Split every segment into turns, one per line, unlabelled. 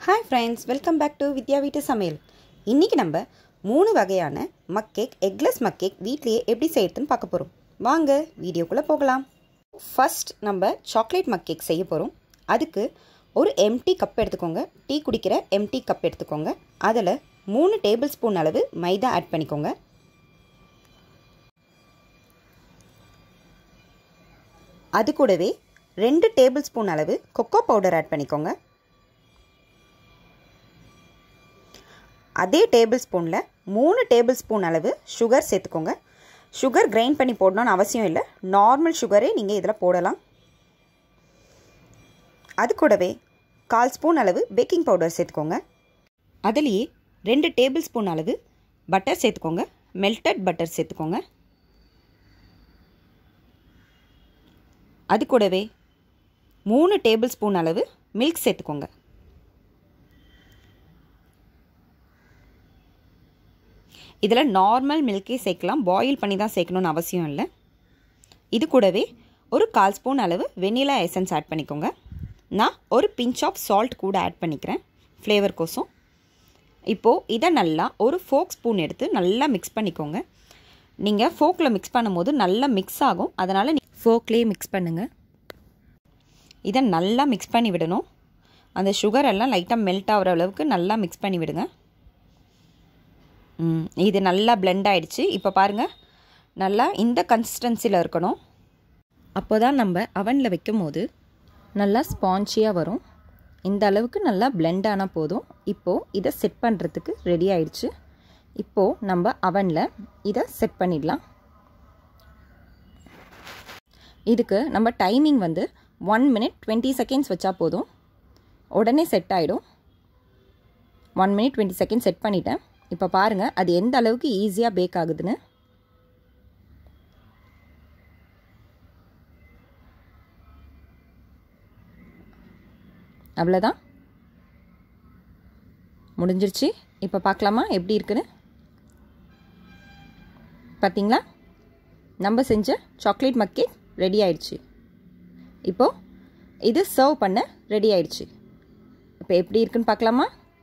hi friends welcome back to Vidya வீட்டு சமையல் இன்றைக்கி நம்ம மூணு வகையான mug cake eggless mug cake வீட்லேயே எப்படி செய்யறதுன்னு பார்க்க போகிறோம் வாங்க வீடியோக்குள்ளே போகலாம் ஃபர்ஸ்ட் நம்ம சாக்லேட் மக் கேக் செய்ய போகிறோம் அதுக்கு ஒரு எம்டி கப் எடுத்துக்கோங்க டீ குடிக்கிற எம்டி கப் எடுத்துக்கோங்க அதில் மூணு டேபிள் ஸ்பூன் அளவு மைதா ஆட் பண்ணிக்கோங்க அது கூடவே ரெண்டு டேபிள் ஸ்பூன் அளவு கொக்கோ பவுடர் ஆட் பண்ணிக்கோங்க அதே டேபிள் ஸ்பூனில் மூணு டேபிள் ஸ்பூன் அளவு சுகர் சேர்த்துக்கோங்க சுகர் கிரைண்ட் பண்ணி போடணும்னு அவசியம் இல்லை நார்மல் சுகரே நீங்கள் இதில் போடலாம் அது கூடவே கால் ஸ்பூன் அளவு பேக்கிங் பவுடர் சேர்த்துக்கோங்க அதுலேயே ரெண்டு டேபிள் ஸ்பூன் அளவு பட்டர் சேர்த்துக்கோங்க மெல்டட் பட்டர் சேர்த்துக்கோங்க அது கூடவே மூணு டேபிள் ஸ்பூன் அளவு மில்க் சேர்த்துக்கோங்க இதில் நார்மல் மில்கே சேர்க்கலாம் பாயில் பண்ணி தான் சேர்க்கணுன்னு அவசியம் இல்லை இது கூடவே ஒரு கால் ஸ்பூன் அளவு வெனிலா எசன்ஸ் ஆட் பண்ணிக்கோங்க நான் ஒரு பிஞ்ச் ஆஃப் சால்ட் கூட ஆட் பண்ணிக்கிறேன் ஃப்ளேவர் கோசம் இப்போது இதை நல்லா ஒரு ஃபோக் ஸ்பூன் எடுத்து நல்லா மிக்ஸ் பண்ணிக்கோங்க நீங்கள் ஃபோக்கில் மிக்ஸ் பண்ணும்போது நல்லா மிக்ஸ் ஆகும் அதனால் நீ ஃபோக்லேயே மிக்ஸ் பண்ணுங்கள் இதை நல்லா மிக்ஸ் பண்ணி விடணும் அந்த சுகர் எல்லாம் லைட்டாக மெல்ட் ஆகிற அளவுக்கு நல்லா மிக்ஸ் பண்ணி விடுங்க இது நல்லா பிளெண்ட் ஆகிடுச்சு இப்போ பாருங்கள் நல்லா இந்த கன்சிஸ்டன்சியில் இருக்கணும் அப்போ தான் நம்ம அவனில் வைக்கும் போது நல்லா ஸ்பான்ச்சியாக வரும் இந்த அளவுக்கு நல்லா பிளெண்ட் ஆனால் போதும் இப்போது இதை செட் பண்ணுறதுக்கு ரெடி ஆயிடுச்சு இப்போது நம்ம அவனில் இதை செட் பண்ணிடலாம் இதுக்கு நம்ம டைமிங் வந்து ஒன் மினிட் டுவெண்ட்டி செகண்ட்ஸ் வச்சா போதும் உடனே செட் ஆகிடும் one minute twenty second set பண்ணிட்டேன் இப்போ பாருங்கள் அது எந்த அளவுக்கு ஈஸியாக பேக் ஆகுதுன்னு அவ்வளோதான் முடிஞ்சிருச்சு இப்போ பார்க்கலாமா எப்படி இருக்குன்னு பார்த்தீங்களா நம்ம செஞ்ச சாக்லேட் மக்கே ரெடி ஆயிடுச்சு இப்போது இது சர்வ் பண்ண ரெடி ஆயிடுச்சு இப்போ எப்படி இருக்குன்னு பார்க்கலாமா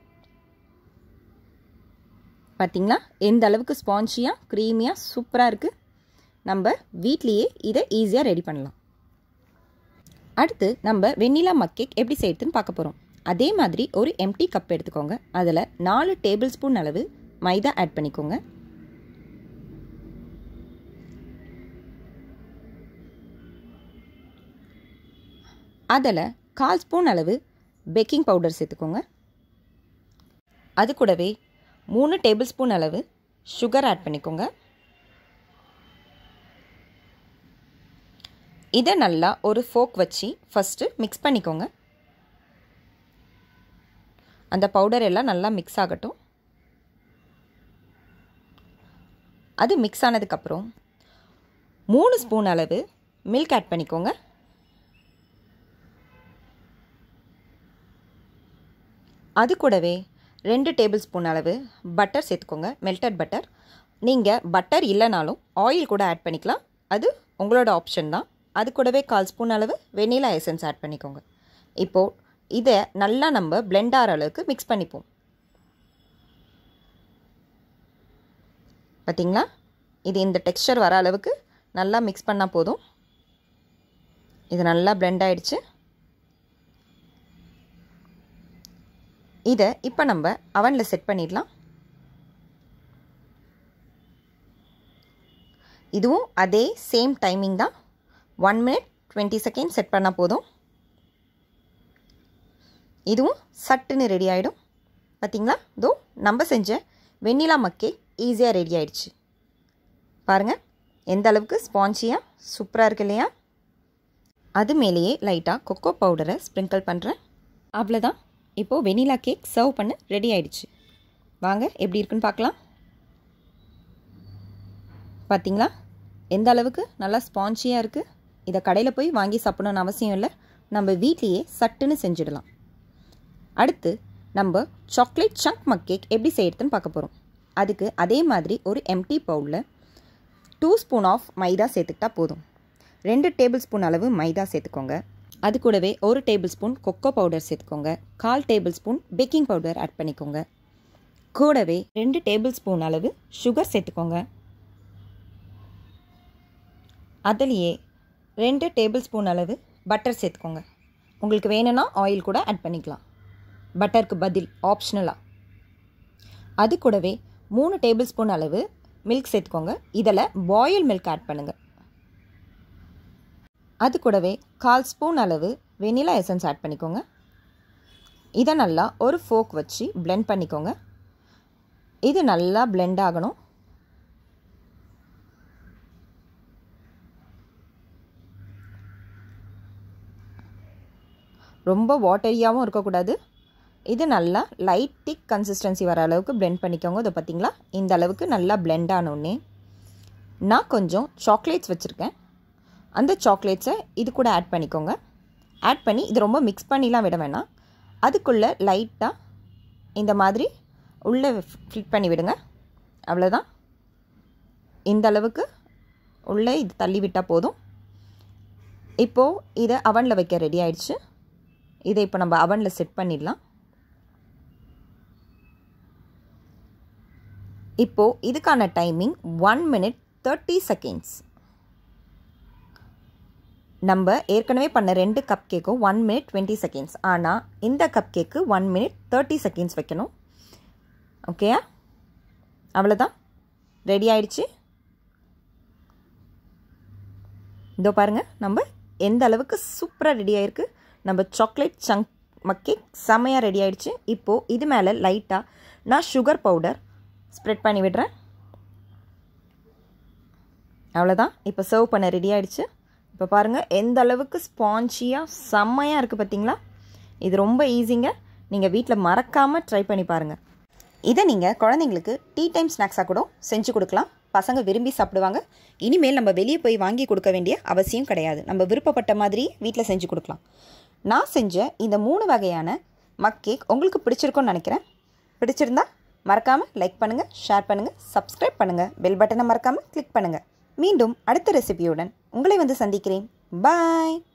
பார்த்தீங்களா எந்த அளவுக்கு ஸ்பான்ச்சியாக க்ரீமியாக சூப்பராக இருக்குது நம்ம வீட்லேயே இதை ஈஸியாக ரெடி பண்ணலாம் அடுத்து நம்ம வெண்ணிலா மக்கேக் எப்படி செய்யறதுன்னு பார்க்க போகிறோம் அதே மாதிரி ஒரு எம்டி கப் எடுத்துக்கோங்க அதில் நாலு டேபிள் ஸ்பூன் அளவு மைதா ஆட் பண்ணிக்கோங்க அதில் கால் ஸ்பூன் அளவு பேக்கிங் பவுடர் சேர்த்துக்கோங்க அது கூடவே மூணு டேபிள் ஸ்பூன் அளவு சுகர் ஆட் பண்ணிக்கோங்க இதை நல்லா ஒரு ஃபோக் வச்சு ஃபஸ்ட்டு மிக்ஸ் பண்ணிக்கோங்க அந்த பவுடர் எல்லாம் நல்லா மிக்ஸ் ஆகட்டும் அது மிக்ஸ் ஆனதுக்கப்புறம் மூணு ஸ்பூன் அளவு மில்க் ஆட் பண்ணிக்கோங்க அது கூடவே ரெண்டு டேபிள் ஸ்பூன் அளவு பட்டர் சேர்த்துக்கோங்க மெல்டட் பட்டர் நீங்கள் பட்டர் இல்லைனாலும் ஆயில் கூட ஆட் பண்ணிக்கலாம் அது உங்களோட ஆப்ஷன் தான் அது கூடவே கால் ஸ்பூன் அளவு வெனிலா எசன்ஸ் ஆட் பண்ணிக்கோங்க இப்போது இதை நல்லா நம்ம பிளெண்ட் ஆகிற அளவுக்கு மிக்ஸ் பண்ணிப்போம் பார்த்திங்களா இது இந்த டெக்ஸ்டர் வர அளவுக்கு நல்லா மிக்ஸ் பண்ணால் போதும் இது நல்லா பிளெண்ட் ஆகிடுச்சு இதை இப்போ நம்ம அவனில் செட் பண்ணிடலாம் இதுவும் அதே சேம் டைமிங் தான் one minute twenty second set பண்ணால் போதும் இதுவும் சட்டுன்னு ரெடி ஆகிடும் பார்த்திங்களா இதோ நம்ம செஞ்ச வெண்ணிலா மக்கே ஈஸியாக ரெடி ஆகிடுச்சு பாருங்கள் எந்த அளவுக்கு ஸ்பான்ச்சியாக சூப்பராக இருக்கு இல்லையா அது மேலேயே லைட்டாக கொக்கோ பவுடரை ஸ்ப்ரிங்கிள் பண்ணுறேன் அவ்வளோதான் இப்போது வெனிலா கேக் சர்வ் பண்ண ரெடி ஆயிடுச்சு வாங்க எப்படி இருக்குன்னு பார்க்கலாம் பார்த்தீங்களா எந்த அளவுக்கு நல்லா ஸ்பான்ச்சியாக இருக்குது இதை கடையில் போய் வாங்கி சாப்பிடணும்னு அவசியம் இல்லை நம்ம வீட்லேயே சட்டுன்னு செஞ்சிடலாம் அடுத்து நம்ம சாக்லேட் சங்க் மக் கேக் எப்படி செய்யறதுன்னு பார்க்க போகிறோம் அதுக்கு அதே மாதிரி ஒரு எம்டி பவுலில் டூ ஸ்பூன் ஆஃப் மைதா சேர்த்துக்கிட்டா போதும் ரெண்டு டேபிள் ஸ்பூன் அளவு மைதா சேர்த்துக்கோங்க அது கூடவே ஒரு டேபிள் ஸ்பூன் கொக்கோ பவுடர் சேர்த்துக்கோங்க கால் tablespoon baking powder add பண்ணிக்கோங்க கூடவே ரெண்டு டேபிள் ஸ்பூன் அளவு சுகர் சேர்த்துக்கோங்க அதுலேயே ரெண்டு டேபிள் ஸ்பூன் அளவு பட்டர் சேர்த்துக்கோங்க உங்களுக்கு வேணும்னா ஆயில் கூட ஆட் பண்ணிக்கலாம் பட்டருக்கு பதில் ஆப்ஷனலாக அது கூடவே மூணு டேபிள் ஸ்பூன் அளவு மில்க் சேர்த்துக்கோங்க இதில் பாயில் மில்க் ஆட் பண்ணுங்கள் அது கூடவே கால் ஸ்பூன் அளவு வெனிலா எசன்ஸ் ஆட் பண்ணிக்கோங்க இதை நல்லா ஒரு ஃபோக் வச்சு பிளெண்ட் பண்ணிக்கோங்க இது நல்லா பிளெண்ட் ஆகணும் ரொம்ப வாட்டரியாகவும் இருக்கக்கூடாது இது நல்லா லைட் திக் கன்சிஸ்டன்சி வர அளவுக்கு பிளெண்ட் பண்ணிக்கோங்க இதை பார்த்தீங்களா இந்த அளவுக்கு நல்லா பிளெண்ட் ஆனோடனே நான் கொஞ்சம் சாக்லேட்ஸ் வச்சுருக்கேன் அந்த சாக்லேட்ஸை இது கூட ஆட் பண்ணிக்கோங்க ஆட் பண்ணி இது ரொம்ப மிக்ஸ் பண்ணிலாம் விட வேணாம் அதுக்குள்ளே லைட்டாக இந்த மாதிரி உள்ளே ஃபிட் பண்ணி விடுங்க அவ்வளோதான் இந்த அளவுக்கு உள்ளே இது தள்ளி விட்டால் போதும் இப்போது இதை அவனில் வைக்க ரெடி ஆயிடுச்சு இதை இப்போ நம்ம அவனில் செட் பண்ணிடலாம் இப்போது இதுக்கான timing one minute thirty seconds நம்ம ஏற்கனவே பண்ண ரெண்டு கப் கேக்கும் ஒன் மினிட் டுவெண்ட்டி செகண்ட்ஸ் ஆனால் இந்த cup cake one minute thirty seconds வைக்கணும் ஓகேயா அவ்வளோதான் ரெடி ஆயிடுச்சு இதோ பாருங்கள் நம்ம எந்த அளவுக்கு சூப்பராக ரெடி ஆயிருக்கு நம்ம சாக்லேட் சங்க் மக்கேக் செமையாக ரெடி ஆயிடுச்சு இப்போது இது மேலே லைட்டாக நான் சுகர் பவுடர் ஸ்ப்ரெட் பண்ணி விடுறேன் அவ்வளோதான் இப்போ சர்வ் பண்ண ரெடி ஆயிடுச்சு இப்போ பாருங்கள் எந்த அளவுக்கு ஸ்பான்ச்சியாக செம்மையாக இருக்குது பார்த்தீங்களா இது ரொம்ப ஈஸிங்க நீங்கள் வீட்டில் மறக்காமல் ட்ரை பண்ணி பாருங்கள் இதை நீங்கள் குழந்தைங்களுக்கு டீ டைம் ஸ்நாக்ஸாக கூட செஞ்சு கொடுக்கலாம் பசங்க விரும்பி சாப்பிடுவாங்க இனிமேல் நம்ம வெளியே போய் வாங்கி கொடுக்க வேண்டிய அவசியம் கிடையாது நம்ம விருப்பப்பட்ட மாதிரி வீட்டில் செஞ்சு கொடுக்கலாம் நான் செஞ்ச இந்த மூணு வகையான மக் கேக் உங்களுக்கு பிடிச்சிருக்கும்னு நினைக்கிறேன் பிடிச்சிருந்தா மறக்காமல் லைக் பண்ணுங்கள் ஷேர் பண்ணுங்கள் சப்ஸ்கிரைப் பண்ணுங்கள் பெல் பட்டனை மறக்காமல் கிளிக் பண்ணுங்கள் மீண்டும் அடுத்த ரெசிபியுடன் உங்களை வந்து சந்திக்கிறேன் பாய்